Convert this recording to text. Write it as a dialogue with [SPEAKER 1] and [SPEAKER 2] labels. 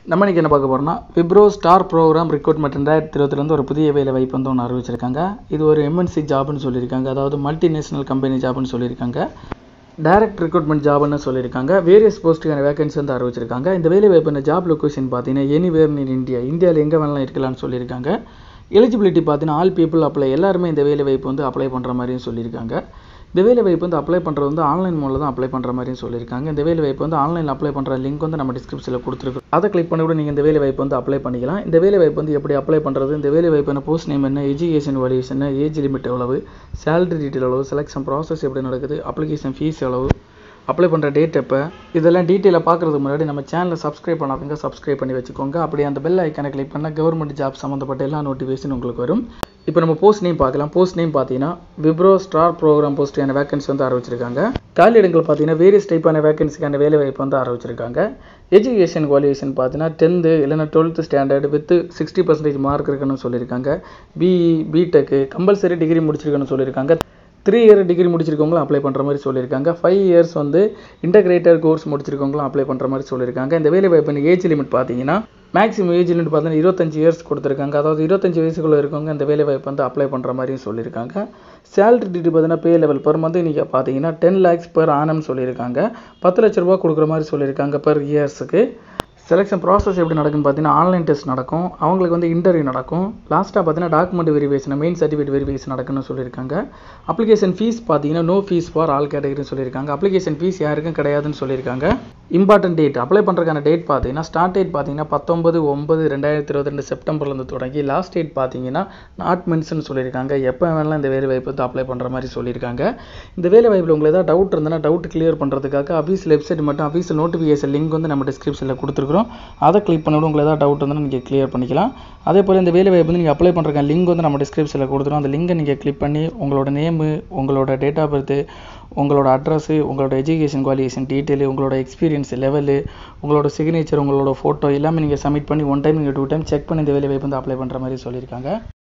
[SPEAKER 1] நம்ம இன்றைக்கி என்ன பார்க்க போகிறோம்னா விப்ரோ ஸ்டார் ப்ரோக்ராம் ரெக்ரூட்மெண்ட் ரெண்டாயிரத்தி இருபதுலேருந்து ஒரு புதிய வேலை வாய்ப்பு வந்து ஒன்று அறிவிச்சிருக்காங்க இது ஒரு எம்என்சி ஜாப்னு சொல்லியிருக்காங்க அதாவது மல்டிநேஷனல் கம்பெனி ஜாப்னு சொல்லியிருக்காங்க டைரக்ட் ரெக்ரூட்மெண்ட் ஜாப்னு சொல்லியிருக்காங்க வேரியஸ் போஸ்ட்டுக்கான வேகன்சி வந்து அறிவிச்சிருக்காங்க இந்த வேலை வாய்ப்பு இந்த ஜாப் லொக்கேஷன் பார்த்தீங்கன்னா எனிவேர் இன் இந்தியா இந்தியாவில் எங்கே வேணாலும் இருக்கலாம்னு சொல்லியிருக்காங்க எலிஜிபிலிட்டி பார்த்தீங்கன்னா ஆல் பீப்புள் அப்ளை எல்லாருமே இந்த வேலை வாய்ப்பு வந்து அப்ளை பண்ணுற மாதிரியும் சொல்லியிருக்காங்க இந்த வேலை வாய்ப்பு வந்து அப்ளை பண்ணுறது வந்து ஆன்லைன் மூலம் தான் அப்ளை பண்ணுற மாதிரியும் சொல்லியிருக்காங்க இந்த வேலை வாய்ப்பு வந்து ஆன்லைனில் அப்ளை பண்ணுற லிங்க் வந்து நம்ம டிஸ்கிரிப்ஷனில் கொடுத்துருக்கோம் அதை கிளிக் பண்ணி கூட நீங்கள் இந்த வேலை வாய்ப்பு வந்து அப்ளை பண்ணிக்கலாம் இந்த வேலை வாய்ப்பு வந்து எப்படி அப்ளை பண்ணுறது இந்த வேலை வாய்ப்பு என்ன போஸ்ட் நேம் என்ன எஜுகேஷன் வாலியூஷன் என்ன ஏஜ் லிமிட் எவ்வளவு சேலரி டீட்டெயில் எவ்வளவு செலெக்ஷன் ப்ராசஸ் எப்படி நடக்குது அப்ளிகேஷன் ஃபீஸ் எவ்வளவு அப்ளை பண்ணுற டேட் எப்போ இதெல்லாம் டீட்டெயிலாக பார்க்குறதுக்கு முன்னாடி நம்ம சேனலை சப்ஸ்கிரைப் பண்ணாதவங்க சப்ஸ்கிரைப் பண்ணி வச்சுக்கோங்க அப்படி அந்த பெல் ஐக்கானை கிளிக் பண்ணால் கவர்மெண்ட் ஜாப் சம்மந்தப்பட்ட எல்லா நோட்டிஃபிகேஷன் உங்களுக்கு வரும் இப்போ நம்ம போஸ்ட் நேம் பார்க்கலாம் போஸ்ட் நேம் பார்த்தீங்கன்னா விப்ரோ ஸ்டார் ப்ரோக்ராம் போஸ்ட்டுக்கான வேகன்சி வந்து ஆரம்பிச்சிருக்காங்க காலி இடங்கள் பார்த்தீங்கன்னா வேரியஸ் டைப்பான வேகன்சிக்கான வேலை வாய்ப்பு வந்து ஆரம்பிச்சிருக்காங்க எஜுகேஷன் குவாலிஃபிகேஷன் பார்த்தீங்கன்னா டென்த்து இல்லைன்னா twelfth standard with sixty percentage mark இருக்குன்னு சொல்லியிருக்காங்க பிஇ பிடெக்கு கம்பல்சரி டிகிரி முடிச்சிருக்கணும்னு சொல்லியிருக்காங்க த்ரீ இயர் டிகிரி முடிச்சிருக்கவங்களும் அப்ளை பண்ணுற மாதிரி சொல்லியிருக்காங்க ஃபைவ் இயர்ஸ் வந்து இன்டகிரேட்டர் கோர்ஸ் முடிச்சிருக்கவங்களும் அப்ளை பண்ணுற மாதிரி சொல்லியிருக்காங்க இந்த வேலை வாய்ப்பு ஏஜ் லிமிட் பார்த்தீங்கன்னா மேக்ஸிமம் ஏஜ் லிமிட் பார்த்தீங்கன்னா இருபத்தஞ்சு இயர்ஸ் கொடுத்துருக்காங்க அதாவது இருபத்தஞ்சு வயசுக்குள்ளே இருக்கவங்க இந்த வேலை வாய்ப்பு வந்து அப்ளை பண்ணுற மாதிரியும் சொல்லியிருக்காங்க சேலரி டிடி பார்த்தீங்கன்னா பே லெவல் பெர் மந்த் நீங்கள் பார்த்தீங்கன்னா டென் லேக்ஸ் பெர் ஆனம்னு சொல்லியிருக்காங்க பத்து லட்ச ரூபா கொடுக்குற மாதிரி சொல்லியிருக்காங்க பெர் இயர்ஸுக்கு செலெக்ஷன் ப்ராசஸ் எப்படி நடக்குன்னு பார்த்தீங்கன்னா ஆன்லைன் டெஸ்ட் நடக்கும் அவங்களுக்கு வந்து இன்டர்வியூ நடக்கும் லாஸ்ட்டாக பார்த்தீங்கன்னா document verification main certificate verification நடக்குன்னு சொல்லியிருக்காங்க அப்ளிகேஷன் ஃபீஸ் பார்த்தீங்கன்னா நோ ஃபீஸ் ஃபார் ஆல் கேட்டகரின்னு சொல்லியிருக்காங்க அப்ளிகேஷன் ஃபீஸ் யாருக்கும் கிடையாதுன்னு சொல்லியிருக்காங்க இம்பார்ட்டன்ட் டேட் அப்ளை பண்ணுறதுக்கான டேட் பார்த்தீங்கன்னா ஸ்டார்ட் டேட் பார்த்தீங்கன்னா பத்தொம்பது ஒன்பது ரெண்டாயிரத்தி இருபத்தி ரெண்டு செப்டம்பர்லேருந்து தொடங்கி லாஸ்ட் டேட் பார்த்தீங்கன்னா நாட் மென்ஷன் சொல்லியிருக்காங்க எப்போ வேணாலும் இந்த வேலை வாய்ப்பு வந்து அப்ளை பண்ணுற மாதிரி சொல்லியிருக்காங்க இந்த வேலை வாய்ப்பில் உங்களுக்கு ஏதாவது டவுட் இருந்ததுன்னா டவுட் கிளியர் பண்ணுறதுக்காக அஃபீஷியல் வெப்சைட் மட்டும் அஃபீஷியல் நோட்டிஃபிகேஷன் லிங்க் வந்து நம்ம டிஸ்கிரிப்ஷனில் கொடுத்துருக்கோம் அதை கிளிக் பண்ணிவிட உங்களுக்கு ஏதாவது டவுட் இருந்தால் நீங்கள் கிளியர் பண்ணிக்கலாம் அதே போல் இந்த வேலை வாய்ப்பு வந்து நீங்கள் அப்ளை பண்ணுறதுக்கான லிங்க் வந்து நம்ம டிஸ்கிரிப்ஷனில் கொடுத்துருவோம் அந்த லிங்கை நீங்கள் கிளிக் பண்ணி உங்களோட நேமு உங்களோட டேட் ஆஃப் பர்த்து உங்களோட அட்ரஸு உங்களோட எஜுகேஷன் குவாலிஃபிகேஷன் டீட்டெயிலு உங்களோட எக்ஸ்பீரியன்ஸ் லெவலு உங்களோட சிக்னேச்சர் உங்களோட ஃபோட்டோ எல்லாமே நீங்கள் சப்மிட் பண்ணி ஒன் டைம் நீங்கள் டூ டைம் செக் பண்ணி இந்த வேலை வாய்ப்பு வந்து அப்ளை பண்ணுற மாதிரி சொல்லியிருக்காங்க